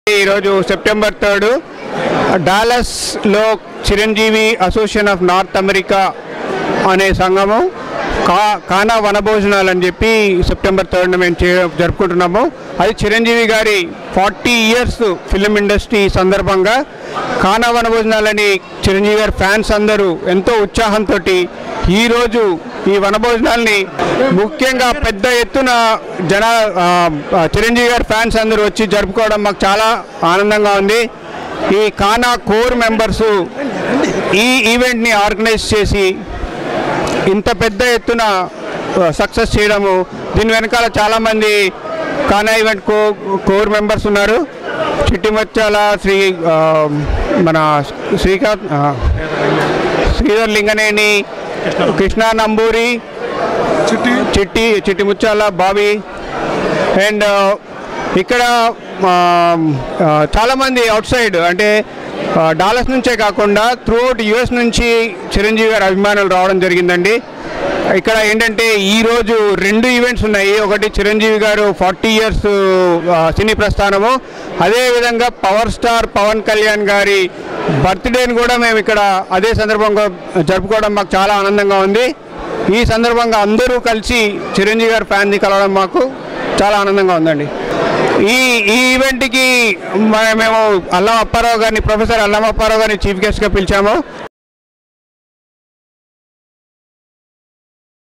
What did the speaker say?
ఈరోజు September third డాలస్లో Chiranjeevi association of North America అనే సంఘము కా కానా వనభోజనాలు అని చెప్పి సెప్టెంబర్ థర్డ్న మేము చే జరుపుకుంటున్నాము అది చిరంజీవి గారి ఫార్టీ ఇయర్స్ ఫిలిం ఇండస్ట్రీ సందర్భంగా కానా వనభోజనాలని చిరంజీవి గారి ఫ్యాన్స్ అందరూ ఎంతో ఉత్సాహంతో ఈరోజు ఈ వనభోజనాల్ని ముఖ్యంగా పెద్ద ఎత్తున జన ఆ, ఆ, చిరంజీవి గారి ఫ్యాన్స్ అందరూ వచ్చి జరుపుకోవడం మాకు చాలా ఆనందంగా ఉంది ఈ కానా కోర్ మెంబర్స్ ఈ ఈవెంట్ని ఆర్గనైజ్ చేసి ఇంత పెద్ద ఎత్తున సక్సెస్ చేయడము దీని వెనకాల చాలామంది కానా ఈవెంట్ కో కోర్ మెంబర్స్ ఉన్నారు చిట్టిమచ్చాల శ్రీ ఆ, మన శ్రీకాంత్ ఆ, శ్రీధర్ లింగనేని కృష్ణా నంబూరి చిట్టి చిట్టి చిట్టి ముచ్చాల బాబీ అండ్ ఇక్కడ ఆ, ఆ, చాలామంది అవుట్ సైడ్ అంటే ఆ, డాలస్ నుంచే కాకుండా త్రూఅవుట్ యుఎస్ నుంచి చిరంజీవి గారి అభిమానులు రావడం జరిగిందండి ఇక్కడ ఏంటంటే ఈరోజు రెండు ఈవెంట్స్ ఉన్నాయి ఒకటి చిరంజీవి గారు ఫార్టీ ఇయర్స్ సినీ ప్రస్థానము అదేవిధంగా పవర్ స్టార్ పవన్ కళ్యాణ్ గారి బర్త్డేని కూడా మేము ఇక్కడ అదే సందర్భంగా జరుపుకోవడం మాకు చాలా ఆనందంగా ఉంది ఈ సందర్భంగా అందరూ కలిసి చిరంజీవి గారి ఫ్యాన్ని కలవడం మాకు చాలా ఆనందంగా ఉందండి ఈ ఈ ఈవెంట్కి మ- మేము అల్లం అప్పారావు గారిని ప్రొఫెసర్ అల్లం అప్పారావు గారిని చీఫ్ గెస్ట్గా పిలిచాము